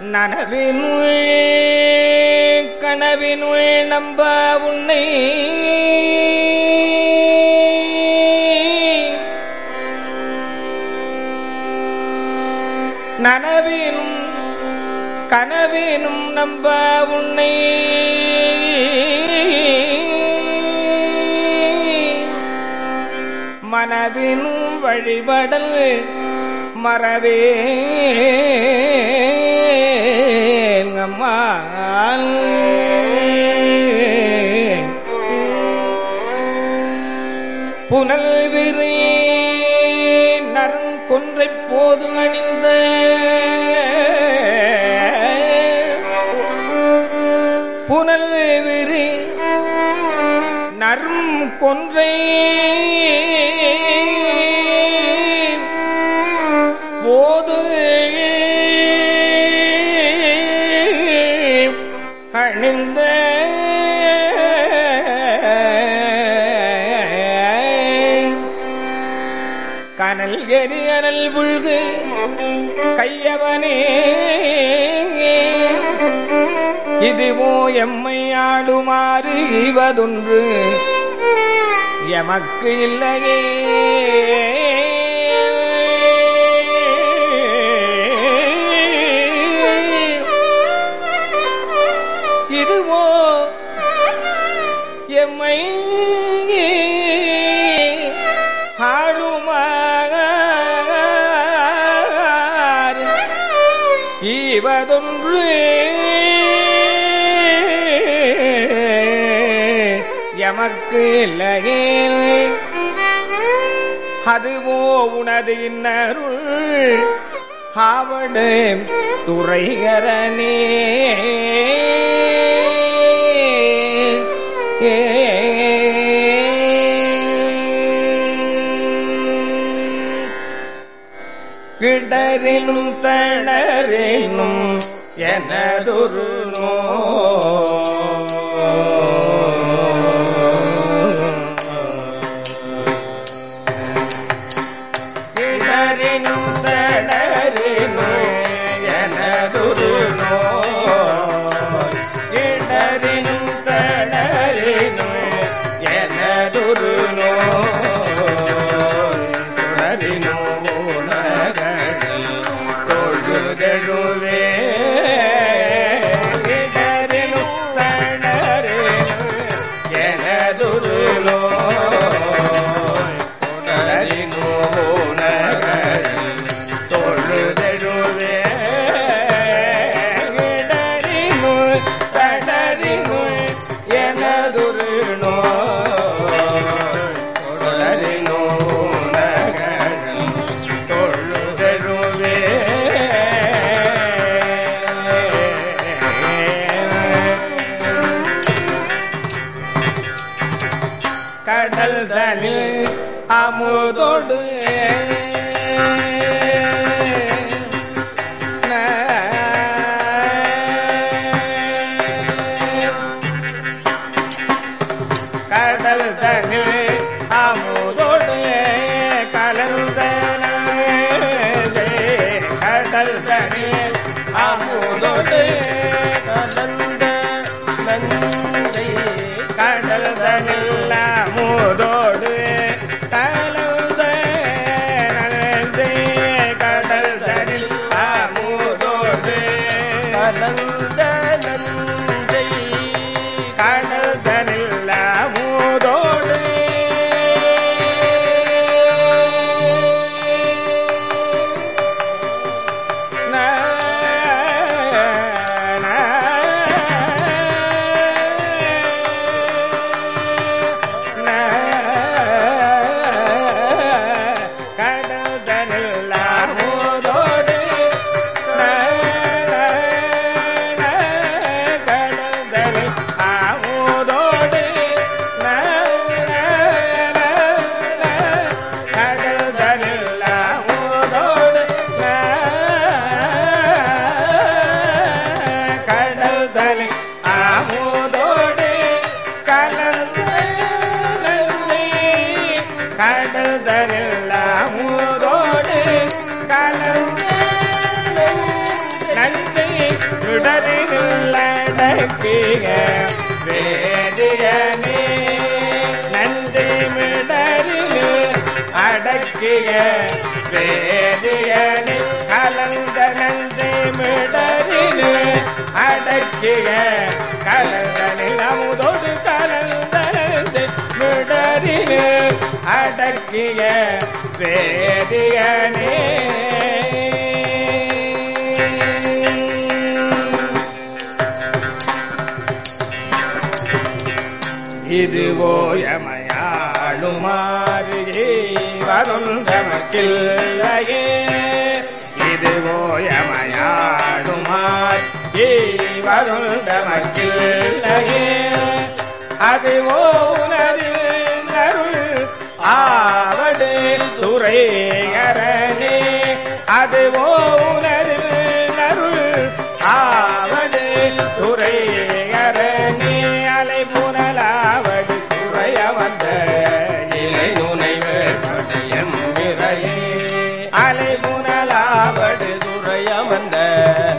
நனவினுள் கனவினுள் நம்ப உன்னை நனவினும் கனவினும் நம்ப உன்னை மனவினும் வழிபடல் மறவே அம்மா புனல் விரி நரும் கொன்றை போது அணிந்த புனல் விரி நரும் கொன்றை போது அணிந்த கனல் எரி அனல் புழ்கு கையவனே இதுவோ எம்மை ஆடுமாறு இவதொன்று எமக்கு இல்லையே இதுவோ எம்மை ஆளுமாறு ஈவதொன்று எமக்கு இல்லையே அதுவோ உனது இன்னருள் ஆவடு துறைகரனே கிடரினும் தளரினும் எனதொரு நோ கிடரினும் தளரினும் எனதொரு நோ கிடரினும் தளரினும் எனதொரு நோ தொடரினோ நகரில் தொழுதழுவே இடரினும் தளரினும் எனதொரு நோய் தொடரினோ நகரில் தொழுதழுவே இடரினு தளரினு எனதொரு நோய் தொடரினோ நகரில் தொழுதழுவே கடல் தனில் அமுதோடு கடல் தனில் அமுதோடு கலந்தன கடல் தனில் அமுதோடு கலந்த நஞ்சை கடல் தனில் அமுதோடு கலந்த நஞ்சை கடல் தனில் அமுதோடு கலந்த நஞ்சை கடல் தனில் அமுதோடு கடல்தனில்லாமோதோடு கடல்தனில் ஆமோதோடு கடல்தனில்லாமோதோடு கடல்தனில் ஆமோதோடு கலந்து கடல் தனில் அமுதோடு மிடரில் அடக்கிய வேதியனே நன்றி மிடரில் அடக்கிய வேதியனே கலந்த நன்றி மிடரில் அடக்கிய கலந்தனில் அமுதோடு கலந்தனந்து மிடரில் அடக்கிய வேதியனே இதுவோயமையாளுமாறு வருந்தமக்கில்லையே இதுவோயமையாளுமார் வருந்தமக்கில்லையே அதுவோ உனதில் அருள் ஆவடு துறையரனே அதுவோ உனதில் அருள் ஆவடு துறையரனே அலை புனலாவடு துறைய வந்த இலை நுனைவு எம் விரையே அலை புனலாவடு துறைய வந்த